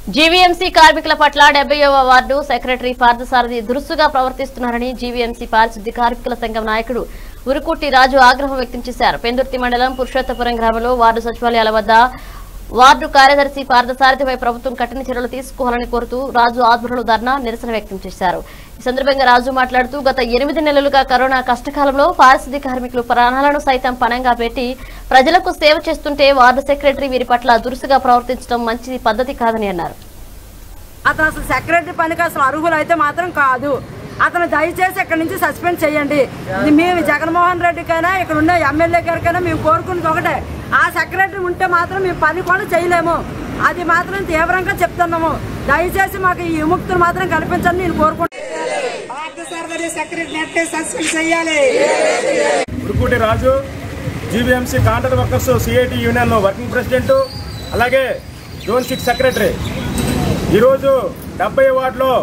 GVMC కార్మికుల పట్ల డెబ్బైవ ward secretary Parthasarathi దురుసుగా ప్రవర్తిస్తున్నారని జీవీఎంసీ పారిశుద్ధ్య కార్మికుల సంఘం నాయకుడు ఉరుకుట్టి రాజు ఆగ్రహం వ్యక్తం చేశారు పెందుర్తి మండలం పురుషోత్తపురం గ్రామంలో వార్డు సచివాలయాల వద్ద వార్డు కార్యదర్శి పార్థసారథిపై ప్రభుత్వం కఠిన చర్యలు తీసుకోవాలని కోరుతూ రాజు ఆధ్వర్యంలో ధర్నా నిరసన వ్యక్తం చేశారు ఈ సందర్భంగా రాజు మాట్లాడుతూ గత ఎనిమిది నెలలుగా కరోనా కష్టకాలంలో పారిశుద్ధ్య కార్మికులు ప్రాణాలను సైతం పణంగా పెట్టి ప్రజలకు సేవ చేస్తుంటే వార్డు సెక్రటరీ వీరి పట్ల దురుసుగా ప్రవర్తించడం మంచి పద్ధతి కాదని అన్నారు అతను అసలు సెక్రటరీ పనికి అసలు అర్హులు అయితే మాత్రం కాదు అతను దయచేసి ఇక్కడ నుంచి సస్పెండ్ చేయండి ఇది మేము జగన్మోహన్ రెడ్డికైనా ఇక్కడ ఉన్న ఎమ్మెల్యే గారికైనా మేము కోరుకున్నది ఒకటే ఆ సెక్రటరీ ఉంటే మాత్రం మేము పని కూడా చేయలేము అది మాత్రం తీవ్రంగా చెప్తున్నాము దయచేసి మాకు ఈ విముక్తులు మాత్రం కల్పించండి నేను కోరుకుంటున్నాను పార్థసారథి సెక్రటరీ నెట్టే సస్పెండ్ చేయాలి ఉరుకుటి Raju GVMC contract workers CIT union working president అలాగే జోన్ సిక్స్ సెక్రటరీ ఈరోజు డెబ్బై వార్డులో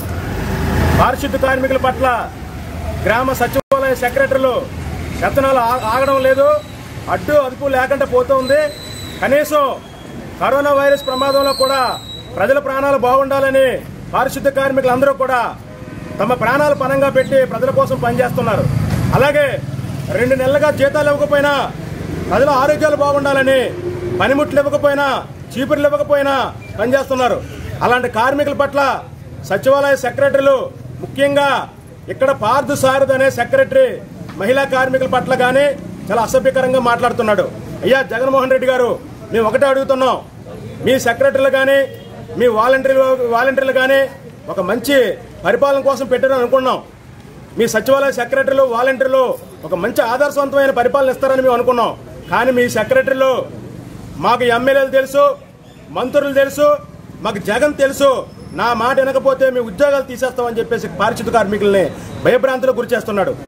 పారిశుద్ధ కార్మికుల పట్ల గ్రామ సచివాలయ సెక్రటరీలు వేతనాలు ఆ- ఆగడం లేదు అడ్డు అదుపు లేకుండా పోతుంది కనీసం కరోనా వైరస్ ప్రమాదంలో కూడా ప్రజల ప్రాణాలు బాగుండాలని పారిశుద్ధ కార్మికులందరూ కూడా తమ ప్రాణాలు పణంగా పెట్టి ప్రజల కోసం పనిచేస్తున్నారు అలాగే రెండు నెలలుగా జీతాలు ఇవ్వకపోయినా ప్రజల ఆరోగ్యాలు బాగుండాలని పనిముట్లు ఇవ్వకపోయినా చీపుర్లు ఇవ్వకపోయినా పనిచేస్తున్నారు అలాంటి కార్మికుల పట్ల సచివాలయ సెక్రటరీలు ముఖ్యంగా ఇక్కడ పార్థు సారథ్ అనే సెక్రటరీ మహిళా కార్మికుల పట్ల కానీ చాలా అసభ్యకరంగా మాట్లాడుతున్నాడు అయ్యా జగన్మోహన్ రెడ్డి గారు మేము ఒకటే అడుగుతున్నాం మీ సెక్రటరీలు కానీ మీ వాలంటీర్లు వాలంటీర్లు కానీ ఒక మంచి పరిపాలన కోసం పెట్టారని అనుకున్నాం మీ సచివాలయ సెక్రటరీలు వాలంటీర్లు ఒక మంచి ఆదర్శవంతమైన పరిపాలన ఇస్తారని మేము అనుకున్నాం కానీ మీ సెక్రటరీలు మాకు ఎమ్మెల్యేలు తెలుసు మంత్రులు తెలుసు మాకు జగన్ తెలుసు నా మాట వినకపోతే మీ ఉద్యోగాలు తీసేస్తామని చెప్పేసి పారిశుద్ధ కార్మికుల్ని భయభ్రాంతులకు గురి చేస్తున్నాడు